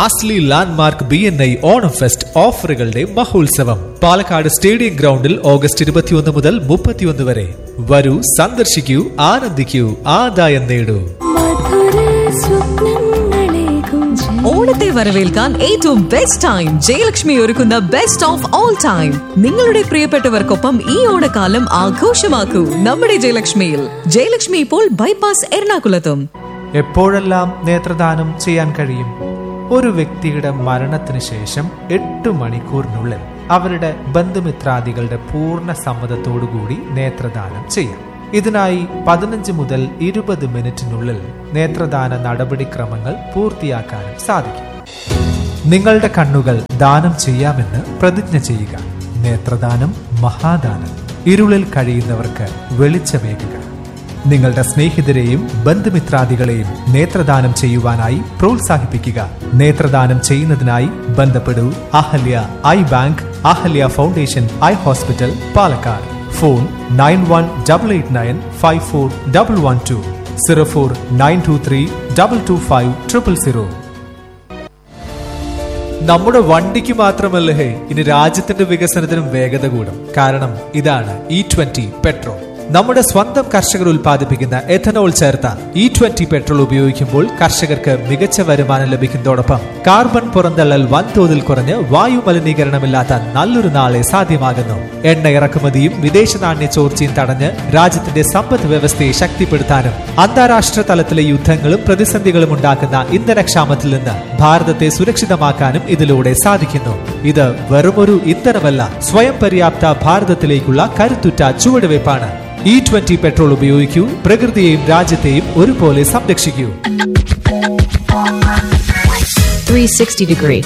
അസ്ലി landmark B N I Onam fest ഓഫറുകളുടെ മഹോത്സവം Palakkad stadium ഗ്രൗണ്ടിൽ ഓഗസ്റ്റ് ഇരുപത്തിയൊന്ന് മുതൽ മുപ്പത്തിയൊന്ന് വരെ വരൂ സന്ദർശിക്കൂ ആനന്ദിക്കൂ ആദായം നേടൂ മധുര സ്വപ്നങ്ങളേകും ഓണത്തെ വരവേൽക്കാൻ ഏറ്റവും ബെസ്റ്റ് ടൈം ജയലക്ഷ്മി ഒരുക്കുന്ന ബെസ്റ്റ് ഓഫ് ഓൾ ടൈം നിങ്ങളുടെ പ്രിയപ്പെട്ടവർക്കൊപ്പം ഈ ഓണക്കാലം ആഘോഷമാക്കൂ നമ്മുടെ ജയലക്ഷ്മിയിൽ ജയലക്ഷ്മി ഇപ്പോൾ ബൈപ്പാസ് എറണാകുളത്തും എപ്പോഴെല്ലാം നേത്രദാനം ചെയ്യാൻ കഴിയും ഒരു വ്യക്തിയുടെ മരണത്തിന് ശേഷം എട്ട് മണിക്കൂറിനുള്ളിൽ അവരുടെ ബന്ധുമിത്രാദികളുടെ പൂർണ്ണ സമ്മതത്തോടുകൂടി നേത്രദാനം ചെയ്യാം ഇതിനായി പതിനഞ്ച് മുതൽ ഇരുപത് മിനിറ്റിനുള്ളിൽ നേത്രദാന നടപടിക്രമങ്ങൾ പൂർത്തിയാക്കാനും സാധിക്കും നിങ്ങളുടെ കണ്ണുകൾ ദാനം ചെയ്യാമെന്ന് പ്രതിജ്ഞ ചെയ്യുക നേത്രദാനം മഹാദാനം ഇരുളിൽ കഴിയുന്നവർക്ക് വെളിച്ചമേകുക നിങ്ങളുടെ സ്നേഹിതരെയും ബന്ധുമിത്രാദികളെയും നേത്രദാനം ചെയ്യുവാനായി പ്രോത്സാഹിപ്പിക്കുക നേത്രദാനം ചെയ്യുന്നതിനായി ബന്ധപ്പെടൂ Ahalya eye bank Ahalya foundation eye hospital Palakkad phone nine one double eight nine five four double one two zero four nine two three double two five triple zero നമ്മുടെ വണ്ടിക്ക് മാത്രമല്ല ഹേ ഇനി രാജ്യത്തിന്റെ വികസനത്തിനും വേഗത കൂടും കാരണം ഇതാണ് ഇ ട്വന്റി പെട്രോൾ നമ്മുടെ സ്വന്തം കർഷകർ ഉൽപ്പാദിപ്പിക്കുന്ന എഥനോൾ ചേർത്ത ഇ ട്വന്റി പെട്രോൾ ഉപയോഗിക്കുമ്പോൾ കർഷകർക്ക് മികച്ച വരുമാനം ലഭിക്കുന്നതോടൊപ്പം കാർബൺ പുറന്തള്ളൽ വൻതോതിൽ കുറഞ്ഞ് വായു മലിനീകരണമില്ലാത്ത നല്ലൊരു നാളെ സാധ്യമാകുന്നു എണ്ണ ഇറക്കുമതിയും വിദേശ നാണ്യ ചോർച്ചയും തടഞ്ഞ് രാജ്യത്തിന്റെ സമ്പദ് വ്യവസ്ഥയെ ശക്തിപ്പെടുത്താനും അന്താരാഷ്ട്ര തലത്തിലെ യുദ്ധങ്ങളും പ്രതിസന്ധികളും ഉണ്ടാക്കുന്ന ഇന്ധനക്ഷാമത്തിൽ നിന്ന് ഭാരതത്തെ സുരക്ഷിതമാക്കാനും ഇതിലൂടെ സാധിക്കുന്നു ഇത് വെറുമൊരു ഇന്ധനമല്ല സ്വയം പര്യാപ്ത ഭാരതത്തിലേക്കുള്ള കരുത്തുറ്റ ചുവടുവയ്പ്പാണ് ഇ ട്വന്റി പെട്രോൾ ഉപയോഗിക്കൂ പ്രകൃതിയെയും രാജ്യത്തെയും ഒരുപോലെ സംരക്ഷിക്കൂ 360 degree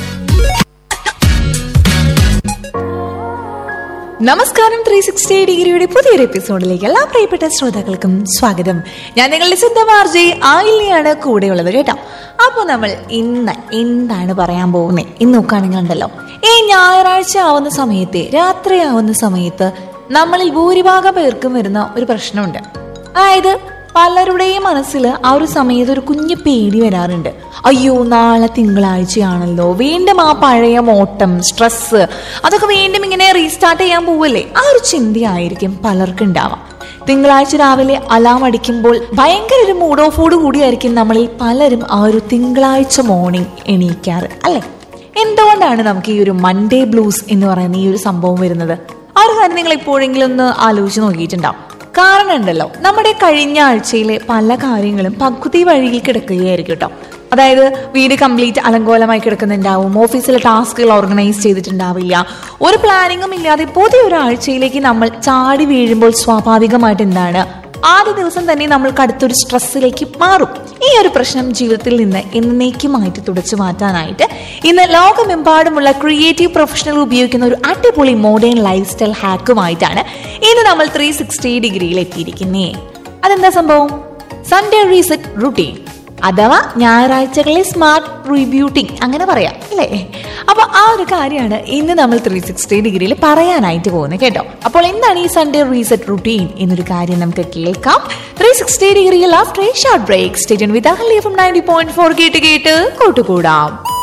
നമസ്കാരം ത്രീ സിക്സ്റ്റി ഡിഗ്രിയുടെ പുതിയൊരു എപ്പിസോഡിലേക്ക് എല്ലാ പ്രിയപ്പെട്ട ശ്രോതാക്കൾക്കും സ്വാഗതം ഞാൻ നിങ്ങളുടെ സിദ്ധമാർജി ആയില്യാണ് കൂടെയുള്ളത് കേട്ടോ അപ്പോൾ നമ്മൾ ഇന്ന് എന്താണ് പറയാൻ പോകുന്നത് ഇന്ന് നോക്കുകയാണെങ്കിൽ ഉണ്ടല്ലോ ഈ ഞായറാഴ്ച ആവുന്ന സമയത്ത് രാത്രി ആവുന്ന സമയത്ത് നമ്മളിൽ ഭൂരിഭാഗം പേർക്കും വരുന്ന ഒരു പ്രശ്നമുണ്ട് അതായത് പലരുടെയും മനസ്സിൽ ആ ഒരു സമയത്ത് ഒരു കുഞ്ഞു പേടി വരാറുണ്ട് അയ്യോ നാളെ തിങ്കളാഴ്ചയാണല്ലോ വീണ്ടും ആ പഴയ മോട്ടം സ്ട്രെസ് അതൊക്കെ വീണ്ടും ഇങ്ങനെ റീസ്റ്റാർട്ട് ചെയ്യാൻ പോവല്ലേ ആ ഒരു ചിന്തയായിരിക്കും പലർക്കും ഉണ്ടാവാം തിങ്കളാഴ്ച രാവിലെ അലാം അടിക്കുമ്പോൾ ഭയങ്കര ഒരു മൂഡ് ഓഫോട് കൂടിയായിരിക്കും നമ്മളിൽ പലരും ആ ഒരു തിങ്കളാഴ്ച മോർണിംഗ് എണീക്കാറ് അല്ലെ എന്തുകൊണ്ടാണ് നമുക്ക് ഈ ഒരു മൺഡേ ബ്ലൂസ് എന്ന് പറയുന്ന ഈ ഒരു സംഭവം വരുന്നത് ആ ഒരു കാര്യം നിങ്ങൾ എപ്പോഴെങ്കിലും ഒന്ന് ആലോചിച്ച് നോക്കിയിട്ടുണ്ടാവും കാരണം ഉണ്ടല്ലോ നമ്മുടെ കഴിഞ്ഞ ആഴ്ചയിലെ പല കാര്യങ്ങളും പകുതി വഴിയിൽ കിടക്കുകയായിരിക്കും കേട്ടോ അതായത് വീട് കംപ്ലീറ്റ് അലങ്കോലമായി കിടക്കുന്നുണ്ടാവും ഓഫീസിലെ ടാസ്കുകൾ ഓർഗനൈസ് ചെയ്തിട്ടുണ്ടാവില്ല ഒരു പ്ലാനിങ്ങും ഇല്ലാതെ പുതിയ ഒരു ആഴ്ചയിലേക്ക് നമ്മൾ ചാടി വീഴുമ്പോൾ സ്വാഭാവികമായിട്ട് എന്താണ് ആദ്യ ദിവസം തന്നെ നമ്മൾക്ക് അടുത്തൊരു സ്ട്രെസ്സിലേക്ക് മാറും ഈ ഒരു പ്രശ്നം ജീവിതത്തിൽ നിന്ന് എന്നേക്കുമായിട്ട് തുടച്ചു മാറ്റാനായിട്ട് ഇന്ന് ലോകമെമ്പാടുമുള്ള ക്രിയേറ്റീവ് പ്രൊഫഷണൽ ഉപയോഗിക്കുന്ന ഒരു അടിപൊളി മോഡേൺ ലൈഫ് സ്റ്റൈൽ ഹാക്കുമായിട്ടാണ് ഇന്ന് നമ്മൾ ത്രീ സിക്സ്റ്റി ഡിഗ്രിയിൽ എത്തിയിരിക്കുന്നേ അതെന്താ സംഭവം സൺഡേ റീസെറ്റ് റുട്ടീൻ അഥവാ ഞായറാഴ്ചകളെ സ്മാർട്ട് റിബ്യൂട്ടിംഗ് അങ്ങനെ പറയാം അല്ലേ അപ്പൊ ആ ഒരു കാര്യമാണ് ഇന്ന് നമ്മൾ ത്രീ സിക്സ്റ്റി ഡിഗ്രിയിൽ പറയാനായിട്ട് പോകുന്നത് കേട്ടോ അപ്പോൾ എന്താണ് ഈ സൺഡേ റീസെറ്റ് റുട്ടീൻ എന്നൊരു കാര്യം നമുക്ക് കേൾക്കാം ത്രീ സിക്സ്റ്റി ഡിഗ്രിയിൽ after a short break station with അഹ്ലി ഫ്രം നയൻറ്റി പോയിന്റ് ഫോർ കേട്ട് കേട്ട് കൂട്ടുകൂടാം